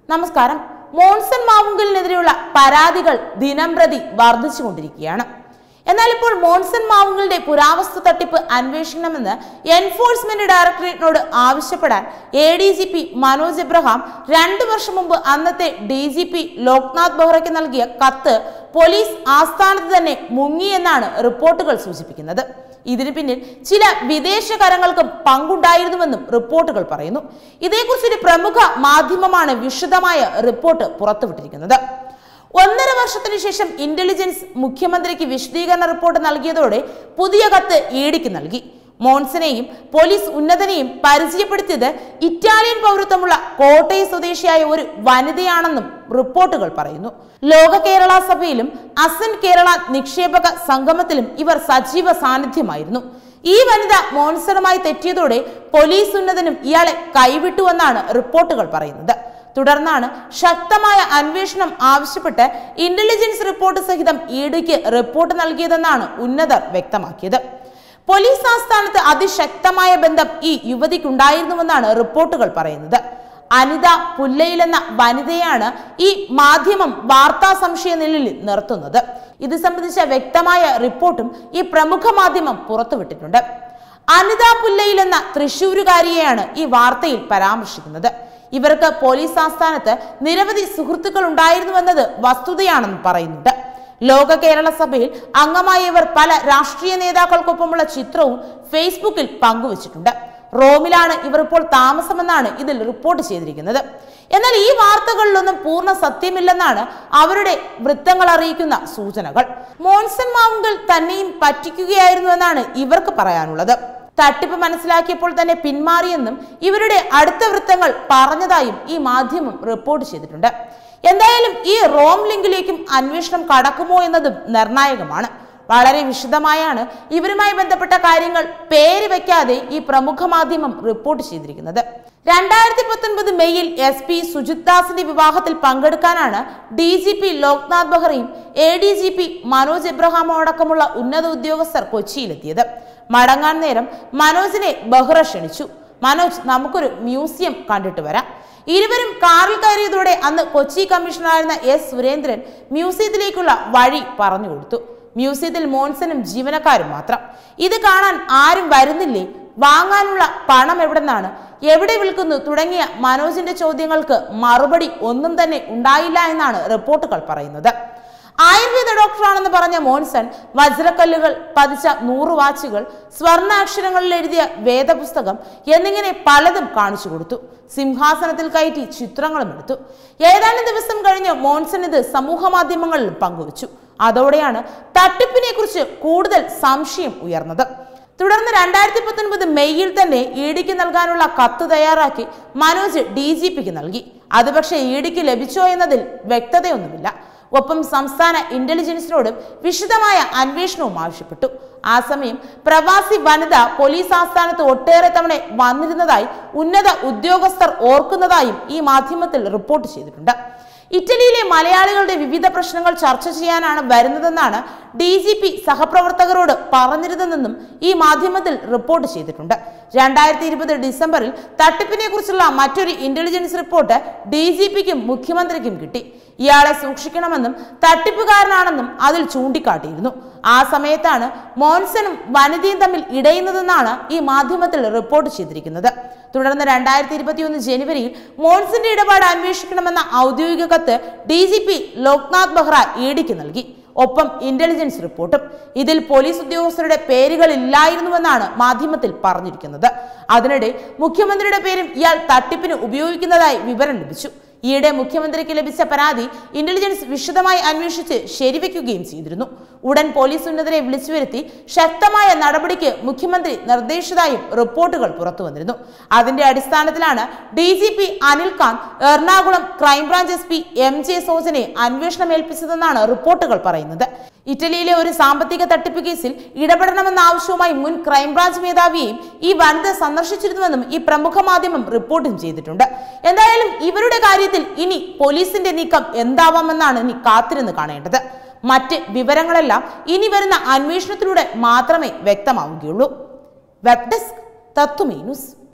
നമസ്കാരം മോൺസൺ മാവുങ്കലിനെതിരെയുള്ള പരാതികൾ ദിനംപ്രതി വർദ്ധിച്ചുകൊണ്ടിരിക്കുകയാണ് എന്നാൽ ഇപ്പോൾ മോൺസൺ മാവുങ്കലിന്റെ പുരാവസ്തു തട്ടിപ്പ് അന്വേഷിക്കണമെന്ന് എൻഫോഴ്സ്മെന്റ് ഡയറക്ടറേറ്റിനോട് ആവശ്യപ്പെടാൻ A D G P Manoj Abraham രണ്ടു വർഷം മുമ്പ് അന്നത്തെ ഡി ജി പി ലോക്നാഥ് ബെഹ്റയ്ക്ക് നൽകിയ കത്ത് പോലീസ് ആസ്ഥാനത്ത് തന്നെ മുങ്ങിയെന്നാണ് റിപ്പോർട്ടുകൾ സൂചിപ്പിക്കുന്നത് ഇതിന് പിന്നിൽ ചില വിദേശ കരങ്ങൾക്കും പങ്കുണ്ടായിരുന്നുവെന്നും റിപ്പോർട്ടുകൾ പറയുന്നു ഇതേക്കുറിച്ച് ഒരു പ്രമുഖ മാധ്യമമാണ് വിശദമായ റിപ്പോർട്ട് പുറത്തുവിട്ടിരിക്കുന്നത് ഒന്നര വർഷത്തിനു ശേഷം ഇന്റലിജൻസ് മുഖ്യമന്ത്രിക്ക് വിശദീകരണ റിപ്പോർട്ട് നൽകിയതോടെ പുതിയ കത്ത് ഇഡിക്ക് നൽകി മോൺസനെയും പോലീസ് ഉന്നതനെയും പരിചയപ്പെടുത്തിയത് ഇറ്റാലിയൻ പൗരത്വമുള്ള കോട്ടയം സ്വദേശിയായ ഒരു വനിതയാണെന്നും റിപ്പോർട്ടുകൾ പറയുന്നു ലോക കേരള സഭയിലും അസൻ കേരള നിക്ഷേപക സംഗമത്തിലും ഇവർ സജീവ സാന്നിധ്യമായിരുന്നു ഈ വനിത മോൺസണുമായി തെറ്റിയതോടെ പോലീസ് ഉന്നതനും ഇയാളെ കൈവിട്ടുവെന്നാണ് റിപ്പോർട്ടുകൾ പറയുന്നത് തുടർന്നാണ് ശക്തമായ അന്വേഷണം ആവശ്യപ്പെട്ട് ഇന്റലിജൻസ് റിപ്പോർട്ട് സഹിതം ഇഡിക്ക് റിപ്പോർട്ട് നൽകിയതെന്നാണ് ഉന്നതർ വ്യക്തമാക്കിയത് പോലീസ് ആസ്ഥാനത്ത് അതിശക്തമായ ബന്ധം ഈ യുവതിക്കുണ്ടായിരുന്നുവെന്നാണ് റിപ്പോർട്ടുകൾ പറയുന്നത് അനിത പുല്ലയിൽ എന്ന വനിതയാണ് ഈ മാധ്യമം വാർത്താ സംശയ നിലയിൽ നിർത്തുന്നത് ഇത് സംബന്ധിച്ച വ്യക്തമായ റിപ്പോർട്ടും ഈ പ്രമുഖ മാധ്യമം പുറത്തുവിട്ടിട്ടുണ്ട് അനിത പുല്ലയിൽ എന്ന തൃശൂരുകാരിയെയാണ് ഈ വാർത്തയിൽ പരാമർശിക്കുന്നത് ഇവർക്ക് പോലീസ് ആസ്ഥാനത്ത് നിരവധി സുഹൃത്തുക്കൾ ഉണ്ടായിരുന്നുവെന്നത് വസ്തുതയാണെന്ന് പറയുന്നുണ്ട് ലോക കേരള സഭയിൽ അംഗമായ ഇവർ പല രാഷ്ട്രീയ നേതാക്കൾക്കൊപ്പമുള്ള ചിത്രവും ഫേസ്ബുക്കിൽ പങ്കുവച്ചിട്ടുണ്ട് റോമിലാണ് ഇവർ ഇപ്പോൾ താമസമെന്നാണ് ഇതിൽ റിപ്പോർട്ട് ചെയ്തിരിക്കുന്നത് എന്നാൽ ഈ വാർത്തകളിലൊന്നും പൂർണ്ണ സത്യമില്ലെന്നാണ് അവരുടെ വൃത്തങ്ങൾ അറിയിക്കുന്ന സൂചനകൾ മോൺസൺ മാവുങ്കൽ തന്നെയും പറ്റിക്കുകയായിരുന്നുവെന്നാണ് ഇവർക്ക് പറയാനുള്ളത് തട്ടിപ്പ് മനസ്സിലാക്കിയപ്പോൾ തന്നെ പിന്മാറിയെന്നും ഇവരുടെ അടുത്ത വൃത്തങ്ങൾ പറഞ്ഞതായും ഈ മാധ്യമം റിപ്പോർട്ട് ചെയ്തിട്ടുണ്ട് എന്തായാലും ഈ റോം ലിങ്കിലേക്കും അന്വേഷണം കടക്കുമോ എന്നതും നിർണായകമാണ് വളരെ വിശദമായാണ് ഇവരുമായി ബന്ധപ്പെട്ട കാര്യങ്ങൾ പേര് വെക്കാതെ ഈ പ്രമുഖ മാധ്യമം റിപ്പോർട്ട് ചെയ്തിരിക്കുന്നത് രണ്ടായിരത്തി പത്തൊൻപത് മെയ്യിൽ എസ് പി സുജിത് ദാസിന്റെ വിവാഹത്തിൽ പങ്കെടുക്കാനാണ് ഡി ജി പി ലോക്നാഥ് ബെഹ്റയും A D G P Manoj എബ്രഹാമും അടക്കമുള്ള ഉന്നത ഉദ്യോഗസ്ഥർ കൊച്ചിയിലെത്തിയത് മടങ്ങാൻ നേരം മനോജിനെ ബെഹ്റ ക്ഷണിച്ചു മനോജ് നമുക്കൊരു മ്യൂസിയം കണ്ടിട്ട് വരാം ഇരുവരും കാറിൽ കയറിയതോടെ അന്ന് കൊച്ചി കമ്മീഷണറായിരുന്ന എസ് സുരേന്ദ്രൻ മ്യൂസിയത്തിലേക്കുള്ള വഴി പറഞ്ഞു കൊടുത്തു മ്യൂസിയത്തിൽ മോൺസനും ജീവനക്കാരും മാത്രം ഇത് കാണാൻ ആരും വരുന്നില്ലേ വാങ്ങാനുള്ള പണം എവിടെന്നാണ് എവിടെ വിൽക്കുന്നു തുടങ്ങിയ മനോജിന്റെ ചോദ്യങ്ങൾക്ക് മറുപടി ഒന്നും തന്നെ ഉണ്ടായില്ല എന്നാണ് റിപ്പോർട്ടുകൾ പറയുന്നത് ആയുർവേദ ഡോക്ടറാണെന്ന് പറഞ്ഞ മോൻസൺ വജ്രക്കല്ലുകൾ പതിച്ച നൂറ് വാച്ചുകൾ സ്വർണ്ണാക്ഷരങ്ങളിൽ എഴുതിയ വേദപുസ്തകം എന്നിങ്ങനെ പലതും കാണിച്ചു കൊടുത്തു സിംഹാസനത്തിൽ കയറ്റി ചിത്രങ്ങളും എടുത്തു ഏതാനും ദിവസം കഴിഞ്ഞ് മോൻസൺ ഇത് സമൂഹ മാധ്യമങ്ങളിൽ പങ്കുവച്ചു അതോടെയാണ് തട്ടിപ്പിനെ കുറിച്ച് കൂടുതൽ സംശയം ഉയർന്നത് തുടർന്ന് രണ്ടായിരത്തി പത്തൊൻപത് മെയ്യിൽ തന്നെ ഇഡിക്ക് നൽകാനുള്ള കത്ത് തയ്യാറാക്കി മനോജ് ഡി ജി പിക്ക് നൽകി അത് പക്ഷേ ഇഡിക്ക് ലഭിച്ചോ എന്നതിൽ വ്യക്തതയൊന്നുമില്ല ഒപ്പം സംസ്ഥാന ഇന്റലിജൻസിനോടും വിശദമായ അന്വേഷണവും ആവശ്യപ്പെട്ടു ആ സമയം പ്രവാസി വനിത പോലീസ് ആസ്ഥാനത്ത് ഒട്ടേറെ തവണ വന്നിരുന്നതായി ഉന്നത ഉദ്യോഗസ്ഥർ ഓർക്കുന്നതായും ഈ മാധ്യമത്തിൽ റിപ്പോർട്ട് ചെയ്തിട്ടുണ്ട് ഇറ്റലിയിലെ മലയാളികളുടെ വിവിധ പ്രശ്നങ്ങൾ ചർച്ച ചെയ്യാനാണ് വരുന്നതെന്നാണ് ഡി ജി പി സഹപ്രവർത്തകരോട് പറഞ്ഞിരുന്നതെന്നും ഈ മാധ്യമത്തിൽ റിപ്പോർട്ട് ചെയ്തിട്ടുണ്ട് രണ്ടായിരത്തി ഇരുപത് ഡിസംബറിൽ തട്ടിപ്പിനെ കുറിച്ചുള്ള മറ്റൊരു ഇന്റലിജൻസ് റിപ്പോർട്ട് ഡി ജി പിക്കും മുഖ്യമന്ത്രിക്കും കിട്ടി ഇയാളെ സൂക്ഷിക്കണമെന്നും തട്ടിപ്പുകാരനാണെന്നും അതിൽ ചൂണ്ടിക്കാട്ടിയിരുന്നു ആ സമയത്താണ് മോൻസനും വനിതയും തമ്മിൽ ഇടയുന്നതെന്നാണ് ഈ മാധ്യമത്തിൽ റിപ്പോർട്ട് ചെയ്തിരിക്കുന്നത് തുടർന്ന് രണ്ടായിരത്തി ഇരുപത്തിയൊന്ന് ജനുവരിയിൽ മോൺസന്റെ ഇടപാട് അന്വേഷിക്കണമെന്ന ഔദ്യോഗിക കത്ത് D G P Loknath Behra ഇഡിക്ക് നൽകി ഒപ്പം ഇന്റലിജൻസ് റിപ്പോർട്ടും ഇതിൽ പോലീസ് ഉദ്യോഗസ്ഥരുടെ പേരുകൾ ഇല്ലായിരുന്നുവെന്നാണ് മാധ്യമത്തിൽ പറഞ്ഞിരിക്കുന്നത് അതിനിടെ മുഖ്യമന്ത്രിയുടെ പേരും ഇയാൾ തട്ടിപ്പിന് ഉപയോഗിക്കുന്നതായി വിവരം ലഭിച്ചു ഈയിടെ മുഖ്യമന്ത്രിക്ക് ലഭിച്ച പരാതി ഇന്റലിജൻസ് വിശദമായി അന്വേഷിച്ച് ശരിവെക്കുകയും ചെയ്തിരുന്നു ഉടൻ പോലീസ് ഉന്നതരെ വിളിച്ചു വരുത്തി ശക്തമായ നടപടിക്ക് മുഖ്യമന്ത്രി നിർദ്ദേശിച്ചതായും റിപ്പോർട്ടുകൾ പുറത്തു വന്നിരുന്നു അതിന്റെ അടിസ്ഥാനത്തിലാണ് D G P Anil Kant Ernakulam crime branch S P M J സോജനെ അന്വേഷണം ഏൽപ്പിച്ചതെന്നാണ് റിപ്പോർട്ടുകൾ പറയുന്നത് ഇറ്റലിയിലെ ഒരു സാമ്പത്തിക തട്ടിപ്പ് കേസിൽ ഇടപെടണമെന്ന ആവശ്യവുമായി മുൻ ക്രൈംബ്രാഞ്ച് മേധാവിയെയും ഈ വനിത സന്ദർശിച്ചിരുന്നുവെന്നും ഈ പ്രമുഖ മാധ്യമം റിപ്പോർട്ടും ചെയ്തിട്ടുണ്ട് എന്തായാലും ഇവരുടെ കാര്യത്തിൽ ഇനി പോലീസിന്റെ നീക്കം എന്താവാമെന്നാണ് ഇനി കാത്തിരുന്ന് കാണേണ്ടത് മറ്റ് വിവരങ്ങളെല്ലാം ഇനി വരുന്ന അന്വേഷണത്തിലൂടെ മാത്രമേ വ്യക്തമാവുകയുള്ളൂ വെബ് ഡെസ്ക് തത്വമേ ന്യൂസ്